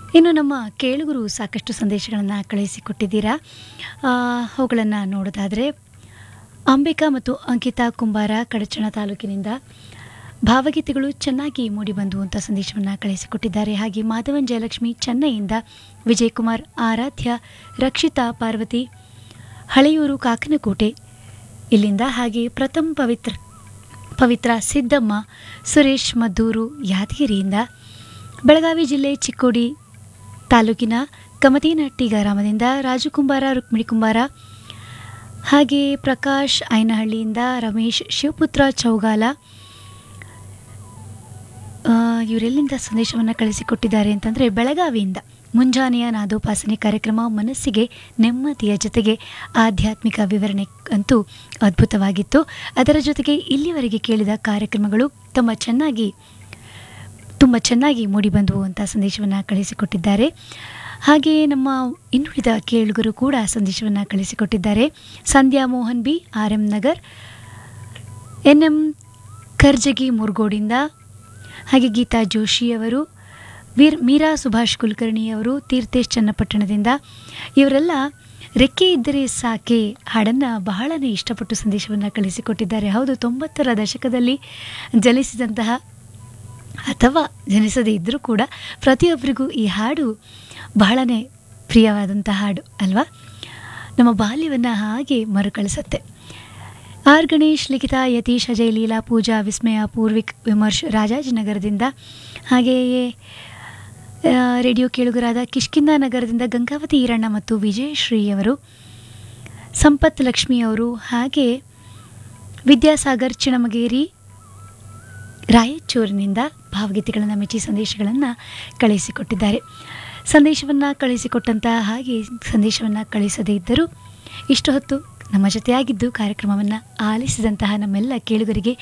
ಇನ್ನು ನಮ್ಮ ಕೇಳುಗರು ಸಾಕಷ್ಟು ಸಂದೇಶಗಳನ್ನು ಕಳುಹಿಸಿಕೊಟ್ಟಿದ್ದೀರಾ ಆ, ಅವುಗಳನ್ನು ನೋಡೋದಾದರೆ ಅಂಬಿಕಾ ಮತ್ತು ಅಂಕಿತಾ ಕುಂಬಾರ ಕಡಚಣ ತಾಲೂಕಿನಿಂದ ಭಾವಗೀತೆಗಳು ಚೆನ್ನಾಗಿ ಮೂಡಿಬಂದು ಅಂತ ಸಂದೇಶವನ್ನು ಕಳಿಸಿಕೊಟ್ಟಿದ್ದಾರೆ ಹಾಗೆ ಮಾಧವನ್ ಜಯಲಕ್ಷ್ಮಿ ಚೆನ್ನೈಯಿಂದ ವಿಜಯಕುಮಾರ್ ಆರಾಧ್ಯ ರಕ್ಷಿತಾ ಪಾರ್ವತಿ ಹಳೆಯೂರು ಕಾಕನಕೋಟೆ ಇಲ್ಲಿಂದ ಹಾಗೆ ಪ್ರಥಮ್ ಪವಿತ್ರ ಪವಿತ್ರ ಸಿದ್ದಮ್ಮ ಸುರೇಶ್ ಮದ್ದೂರು ಯಾದಗಿರಿಯಿಂದ ಬೆಳಗಾವಿ ಜಿಲ್ಲೆ ಚಿಕ್ಕೋಡಿ ತಾಲೂಕಿನ ಕಮತಿನಹಟ್ಟಿ ಗ್ರಾಮದಿಂದ ರಾಜು ಕುಂಬಾರ ರುಕ್ಮಿಣಿ ಕುಂಬಾರ ಹಾಗೆ ಪ್ರಕಾಶ್ ಐನಹಳ್ಳಿಯಿಂದ ರಮೇಶ್ ಶಿವಪುತ್ರ ಚೌಗಾಲ ಆ, ಇವರೆಲ್ಲಿಂದ ಸಂದೇಶವನ್ನು ಕಳಿಸಿಕೊಟ್ಟಿದ್ದಾರೆ ಅಂತಂದರೆ ಬೆಳಗಾವಿಯಿಂದ ಮುಂಜಾನೆಯ ನಾದೋಪಾಸನೆ ಕಾರ್ಯಕ್ರಮ ಮನಸ್ಸಿಗೆ ನೆಮ್ಮದಿಯ ಜೊತೆಗೆ ಆಧ್ಯಾತ್ಮಿಕ ವಿವರಣೆ ಅಂತೂ ಅದ್ಭುತವಾಗಿತ್ತು ಅದರ ಜೊತೆಗೆ ಇಲ್ಲಿವರೆಗೆ ಕೇಳಿದ ಕಾರ್ಯಕ್ರಮಗಳು ತಮ್ಮ ಚೆನ್ನಾಗಿ ತುಂಬ ಚೆನ್ನಾಗಿ ಮೂಡಿಬಂದವು ಅಂತ ಸಂದೇಶವನ್ನು ಕಳಿಸಿಕೊಟ್ಟಿದ್ದಾರೆ ಹಾಗೆಯೇ ನಮ್ಮ ಇನ್ನುಳಿದ ಕೇಳುಗರು ಕೂಡ ಸಂದೇಶವನ್ನು ಕಳಿಸಿಕೊಟ್ಟಿದ್ದಾರೆ Sandhya Mohan B R M Nagar N M Karajagi ಮುರ್ಗೋಡಿಂದ ಹಾಗೆ ಗೀತಾ ಜೋಶಿಯವರು ವೀರ್ ಮೀರಾ ಸುಭಾಷ್ ಕುಲಕರ್ಣಿಯವರು ತೀರ್ಥೇಶ್ ಚನ್ನಪಟ್ಟಣದಿಂದ ಇವರೆಲ್ಲ ರೆಕ್ಕೆ ಇದ್ದರೆ ಸಾಕೆ ಹಾಡನ್ನು ಬಹಳನೇ ಇಷ್ಟಪಟ್ಟು ಸಂದೇಶವನ್ನು ಕಳಿಸಿಕೊಟ್ಟಿದ್ದಾರೆ ಹೌದು ತೊಂಬತ್ತರ ದಶಕದಲ್ಲಿ ಜನಿಸಿದಂತಹ ಅಥವಾ ಜನಿಸದೇ ಇದ್ದರೂ ಕೂಡ ಪ್ರತಿಯೊಬ್ಬರಿಗೂ ಈ ಹಾಡು ಬಹಳನೇ ಪ್ರಿಯವಾದಂಥ ಹಾಡು ಅಲ್ವಾ ನಮ್ಮ ಬಾಲ್ಯವನ್ನು ಹಾಗೆ ಮರುಕಳಿಸುತ್ತೆ ಆರ್ ಗಣೇಶ್ ಲಿಖಿತ ಯತೀಶ್ ಅಜಯ್ ಲೀಲಾ ಪೂಜಾ ವಿಸ್ಮಯ ಪೂರ್ವಿಕ್ ವಿಮರ್ಶ್ ರಾಜಾಜಿನಗರದಿಂದ ಹಾಗೆಯೇ ಆ, ರೇಡಿಯೋ ಕೇಳುಗರಾದ ಕಿಷ್ಕಿಂದ ನಗರದಿಂದ ಗಂಗಾವತಿ ಈರಣ್ಣ ಮತ್ತು ವಿಜಯಶ್ರೀ ಅವರು ಸಂಪತ್ ಲಕ್ಷ್ಮಿ ಅವರು ಹಾಗೆ ವಿದ್ಯಾಸಾಗರ್ ಚಿಣಮಗೇರಿ ರಾಯಚೂರಿನಿಂದ ಭಾವಗೀತೆಗಳನ್ನು ಮೆಚ್ಚಿ ಸಂದೇಶಗಳನ್ನು ಕಳಿಸಿಕೊಟ್ಟಿದ್ದಾರೆ ಸಂದೇಶವನ್ನು ಕಳಿಸಿಕೊಟ್ಟಂಥ ಹಾಗೆ ಸಂದೇಶವನ್ನು ಕಳಿಸದೇ ಇದ್ದರೂ ಇಷ್ಟು ಹೊತ್ತು ನಮ್ಮ ಜೊತೆಯಾಗಿದ್ದು ಕಾರ್ಯಕ್ರಮವನ್ನು ಆಲಿಸಿದಂತಹ ನಮ್ಮೆಲ್ಲ ಕೇಳುಗರಿಗೆ